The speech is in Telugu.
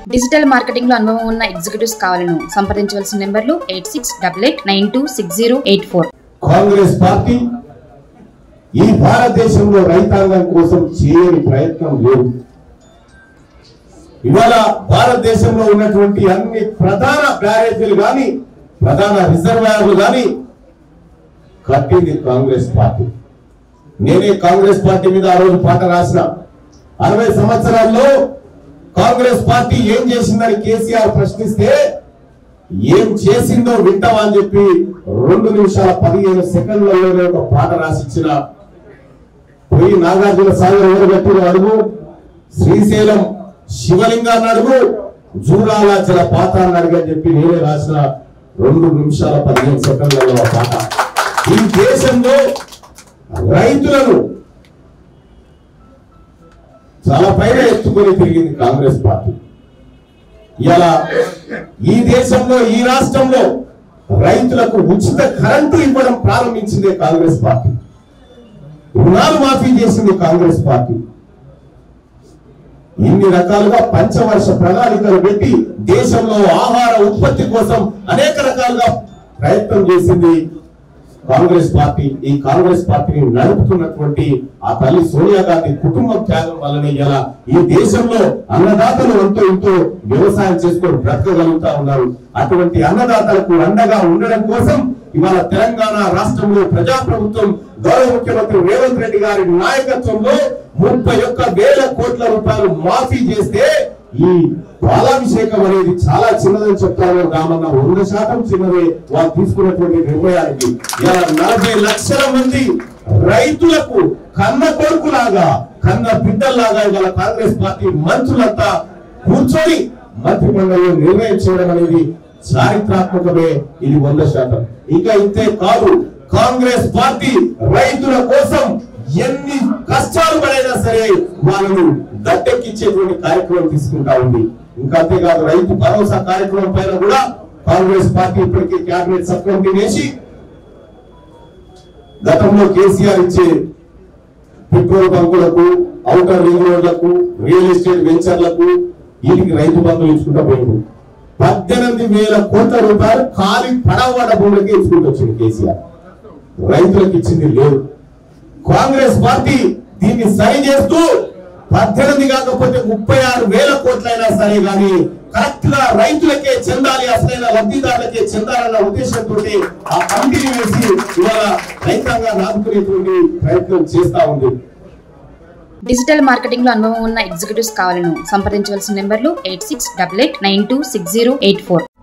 డిజిటల్ మార్కెటింగ్ లో అనుభవం ఉన్న ఎగ్జిక్యూటివ్స్ కావాలను సంప్రదించవలసిన నెంబర్లు eight six double eight nine two six zero eight four Congress party ఈ భారతదేశంలో రైతాంగం కోసం చేయని ప్రయత్నం లేదు ఇవాళ భారతదేశంలో ఉన్నటువంటి అన్ని ప్రధాన బ్యారేజీలు కానీ ప్రధాన రిజర్వాయర్లు కానీ కట్టింది కాంగ్రెస్ పార్టీ నేనే కాంగ్రెస్ పార్టీ మీద ఆ రోజు పాట రాసిన అరవై సంవత్సరాల్లో కాంగ్రెస్ పార్టీ ఏం చేసిందని కేసీఆర్ ప్రశ్నిస్తే ఏం చేసిందో వింటావా అని చెప్పి రెండు నిమిషాల పదిహేను సెకండ్లలోనే ఒక పాట రాసిచ్చిన పోయి నాగార్జున సాగర్ ఎవరు కట్టిన అడుగు శ్రీశైలం శివలింగాన్ని అడుగు జూరాల జల పాతాన్ని అడుగు అని చెప్పి నేనే రాసిన రెండు నిమిషాల పదిహేను సెకండ్లలో ఆ పాట ఈ దేశంలో రైతులను చాలా పైన ఎత్తుకొని తిరిగింది కాంగ్రెస్ పార్టీ ఇలా ఈ దేశంలో ఈ రాష్ట్రంలో రైతులకు ఉచిత కరెంటు ఇవ్వడం ప్రారంభించిందే కాంగ్రెస్ పార్టీ రుణాలు మాఫీ చేసింది కాంగ్రెస్ పార్టీ ఇన్ని రకాలుగా పంచవర్ష ప్రణాళికలు పెట్టి దేశంలో ఆహార ఉత్పత్తి కోసం అనేక రకాలుగా ప్రయత్నం చేసింది కాంగ్రెస్ పార్టీ ఈ కాంగ్రెస్ పార్టీని నడుపుతున్నటువంటి ఆ తల్లి సోనియా గాంధీ కుటుంబ త్యాగం వల్లనే ఇలా ఈ దేశంలో అన్నదాతలు ఎంతో ఎంతో వ్యవసాయం చేసుకొని బ్రతకగలుగుతా ఉన్నారు అటువంటి అన్నదాతలకు అండగా ఉండడం కోసం ఇవాళ తెలంగాణ రాష్ట్రంలో ప్రజాప్రభుత్వం గౌరవ ముఖ్యమంత్రి రేవంత్ రెడ్డి గారి నాయకత్వంలో ముప్పై ఒక్క వేల కోట్ల రూపాయలు మాఫీ చేస్తే ఈ పాలాభిషేకం అనేది చాలా చిన్నదని చెప్తారు రామన్న వంద శాతం చిన్నదే వాళ్ళు తీసుకున్నటువంటి నిర్ణయానికి ఇలా నలభై లక్షల మంది రైతులకు కన్న కొడుకులాగా కన్న బిడ్డల్లాగా ఇవాళ కాంగ్రెస్ పార్టీ మంత్రులంతా కూర్చొని మంత్రి మండలిలో నిర్ణయం చేయడం అనేది చారిత్రాత్మకమే ఇది వంద శాతం ఇంకా ఇంతే కాదు కాంగ్రెస్ పార్టీ రైతుల కోసం ఎన్ని కష్టాలు పడైనా సరే వాళ్ళను గట్టెక్కించేటువంటి కార్యక్రమం తీసుకుంటా ఉంది ఇంకా అంతేకాదు రైతు భరోసా కార్యక్రమం పైన కూడా కాంగ్రెస్ పార్టీ ఇప్పటికే కేబినెట్ సబ్ కమిటీ వేసి గతంలో కేసీఆర్ ఇచ్చే పెట్రోల్ బంకులకు ఔటర్ రింగ్ రోడ్లకు రియల్ ఎస్టేట్ వెంచర్లకు వీటికి రైతు బంధువులు ఇచ్చుకుంటా పోయింది పద్దెనిమిది వేల కోట్ల రూపాయలు ఖాళీ పడవడ భూములకి ఇచ్చుకుంటూ వచ్చింది కేసీఆర్ రైతులకు ఇచ్చింది లేదు కాంగ్రెస్ పార్టీ దీన్ని సరి చేస్తూ పద్దెనిమిది కాకపోతే ముప్పై ఆరు వేల కోట్లైనా సరే గాని కరెక్ట్ గా రైతులకే చెందాలి అసలైన లబ్ధిదారులకే చెందాలన్న ఉద్దేశంతో ఆ కమిటీని వేసి ఇవాళ రైతాంగాన్ని ఆదుకునేటువంటి ప్రయత్నం చేస్తా ఉంది డిజిటల్ మార్కెటింగ్ లో అనుభవం ఉన్న ఎగ్జిక్యూటివ్స్ కావాలను సంప్రదించవలసిన నెంబర్లు eight six double eight nine two six zero eight four